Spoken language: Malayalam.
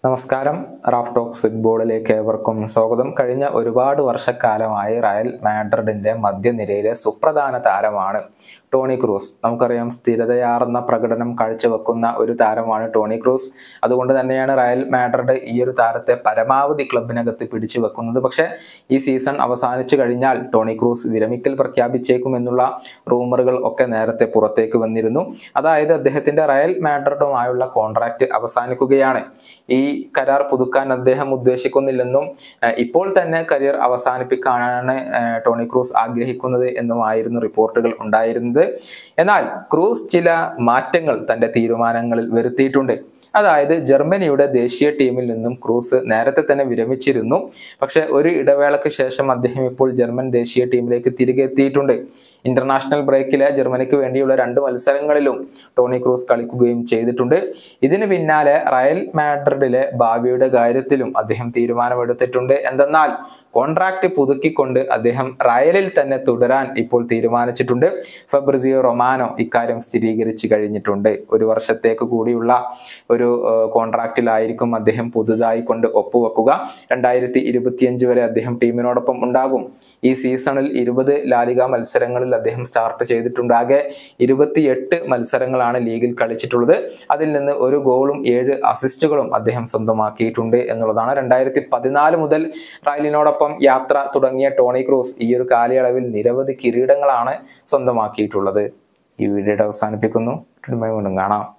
നമസ്കാരം റാഫ് ടോക്സ് ഫുട്ബോളിലേക്ക് ഏവർക്കും സ്വാഗതം കഴിഞ്ഞ ഒരുപാട് വർഷക്കാലമായി റയൽ മാഡ്രിഡിന്റെ മധ്യനിരയിലെ സുപ്രധാന താരമാണ് ടോണി ക്രൂസ് നമുക്കറിയാം സ്ഥിരതയാർന്ന പ്രകടനം കാഴ്ചവെക്കുന്ന ഒരു താരമാണ് ടോണി ക്രൂസ് അതുകൊണ്ട് തന്നെയാണ് റയൽ മാഡ്രിഡ് ഈ ഒരു താരത്തെ പരമാവധി ക്ലബിനകത്ത് പിടിച്ചു വെക്കുന്നത് പക്ഷേ ഈ സീസൺ അവസാനിച്ചു കഴിഞ്ഞാൽ ടോണി ക്രൂസ് വിരമിക്കൽ പ്രഖ്യാപിച്ചേക്കുമെന്നുള്ള റൂമറുകൾ ഒക്കെ നേരത്തെ പുറത്തേക്ക് വന്നിരുന്നു അതായത് അദ്ദേഹത്തിന്റെ റയൽ മാഡ്രിഡുമായുള്ള കോൺട്രാക്റ്റ് അവസാനിക്കുകയാണ് ഈ കരാർ പുതുക്കാൻ അദ്ദേഹം ഉദ്ദേശിക്കുന്നില്ലെന്നും ഏഹ് ഇപ്പോൾ തന്നെ കരിയർ അവസാനിപ്പിക്കാനാണ് ഏഹ് ടോണി ക്രൂസ് ആഗ്രഹിക്കുന്നത് എന്നുമായിരുന്നു റിപ്പോർട്ടുകൾ ഉണ്ടായിരുന്നത് എന്നാൽ ക്രൂസ് ചില മാറ്റങ്ങൾ തന്റെ തീരുമാനങ്ങളിൽ വരുത്തിയിട്ടുണ്ട് അതായത് ജർമ്മനിയുടെ ദേശീയ ടീമിൽ നിന്നും ക്രൂസ് നേരത്തെ തന്നെ വിരമിച്ചിരുന്നു പക്ഷെ ഒരു ഇടവേളയ്ക്ക് ശേഷം അദ്ദേഹം ഇപ്പോൾ ജർമ്മൻ ദേശീയ ടീമിലേക്ക് തിരികെ എത്തിയിട്ടുണ്ട് ഇന്റർനാഷണൽ ബ്രേക്കിലെ ജർമ്മനിക്ക് വേണ്ടിയുള്ള രണ്ട് മത്സരങ്ങളിലും ടോണി ക്രൂസ് കളിക്കുകയും ചെയ്തിട്ടുണ്ട് ഇതിന് പിന്നാലെ റയൽ മാഡ്രിഡിലെ ഭാവിയുടെ കാര്യത്തിലും അദ്ദേഹം തീരുമാനമെടുത്തിട്ടുണ്ട് എന്തെന്നാൽ കോൺട്രാക്ട് പുതുക്കിക്കൊണ്ട് അദ്ദേഹം റയലിൽ തന്നെ തുടരാൻ ഇപ്പോൾ തീരുമാനിച്ചിട്ടുണ്ട് ഫെബ്രിസിയോ റൊമാനോ ഇക്കാര്യം സ്ഥിരീകരിച്ചു കഴിഞ്ഞിട്ടുണ്ട് ഒരു വർഷത്തേക്ക് കൂടിയുള്ള ഒരു ഏഹ്, കോൺട്രാക്റ്റിലായിരിക്കും അദ്ദേഹം പുതുതായി കൊണ്ട് ഒപ്പുവെക്കുക രണ്ടായിരത്തി ഇരുപത്തിയഞ്ച് വരെ അദ്ദേഹം ടീമിനോടൊപ്പം ഉണ്ടാകും ഈ സീസണിൽ ഇരുപത് ലാലിക മത്സരങ്ങളിൽ അദ്ദേഹം സ്റ്റാർട്ട് ചെയ്തിട്ടുണ്ട് ആകെ ഇരുപത്തിയെട്ട് മത്സരങ്ങളാണ് ലീഗിൽ കളിച്ചിട്ടുള്ളത് അതിൽ നിന്ന് ഒരു ഗോളും ഏഴ് അസിസ്റ്റുകളും അദ്ദേഹം സ്വന്തമാക്കിയിട്ടുണ്ട് എന്നുള്ളതാണ് രണ്ടായിരത്തി പതിനാല് മുതൽ റയലിനോടൊപ്പം യാത്ര തുടങ്ങിയ ടോണി ക്രൂസ് ഈ ഒരു കാലയളവിൽ നിരവധി കിരീടങ്ങളാണ് സ്വന്തമാക്കിയിട്ടുള്ളത് ഈ വീഡിയോയുടെ അവസാനിപ്പിക്കുന്നു വീണ്ടും കാണാം